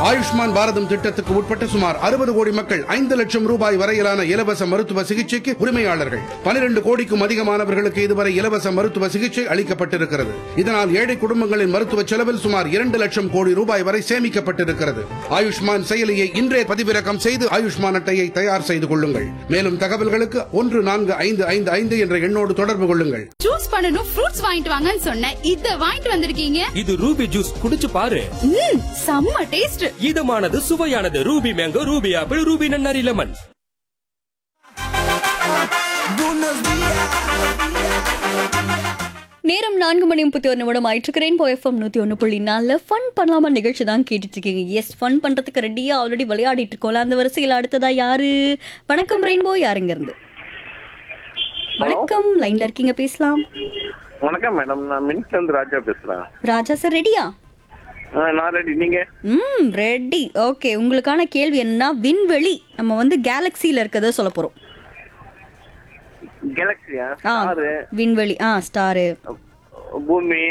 ஆயுஷ்மான் பாரதம் திட்டத்துக்கு உட்பட்ட சுமார் அறுபது கோடி மக்கள் ஐந்து லட்சம் ரூபாய் வரையிலான இலவச மருத்துவ சிகிச்சைக்கு உரிமையாளர்கள் பனிரெண்டு கோடிக்கும் அதிகமானவர்களுக்கு இதுவரை இலவச மருத்துவ சிகிச்சை அளிக்கப்பட்டிருக்கிறது இதனால் ஏழை குடும்பங்களின் மருத்துவ செலவில் சுமார் இரண்டு லட்சம் கோடி ரூபாய் வரை சேமிக்கப்பட்டிருக்கிறது ஆயுஷ்மான் செயலியை இன்றே பதிவிறக்கம் செய்து ஆயுஷ்மான் அட்டையை தயார் செய்து கொள்ளுங்கள் மேலும் தகவல்களுக்கு ஒன்று நான்கு ஐந்து ஐந்து ஐந்து என்ற எண்ணோடு தொடர்பு கொள்ளுங்கள் ஜூஸ் பண்ணனும் ஃப்ரூட்ஸ் வாங்கிட்டு வாங்கன்னு சொன்னேன் இத வாங்கிட்டு வந்திருக்கீங்க இது ரூபி ஜூஸ் குடிச்சு பாரு ம் செம்ம டேஸ்ட் இதமானது சுவையானது Ruby mango Ruby apple Ruby நன்னாரி லெமன் நேரம் நான்கு மணி முப்பத்தி ஒரு நிமிடம் ஆயிட்டுருக்கிறேன் இப்போ எஃப்எம் நூற்றி ஒன்று புள்ளி நாலில் ஃபன் பண்ணலாமா நிகழ்ச்சி தான் கேட்டுட்டு இருக்கீங்க எஸ் ஃபன் பண்ணுறதுக்கு ரெடியாக ஆல்ரெடி விளையாடிட்டு இருக்கோம்ல அந்த வரிசையில் அடுத்ததா யாரு வணக்கம் ரெயின்போ யாருங்க இருந்து வணக்கம் லைன்ல இருக்கீங்க பேசலாம் வணக்கம் மேடம் நான் மின்சந்த் ராஜா பேசுறேன் ராஜா சார் ரெடியா ஆ, நான் ரெடி நீங்க ம் ரெடி ஓகே உங்களுக்கான கேள்வி என்னன்னா விண்வெளி நம்ம வந்து கேலக்சியில் இருக்கிறத சொல்ல போகிறோம் கேலக்சியா ஆ ஸ்டாரு விண்வெளி ஆ ஸ்டாரு பூமி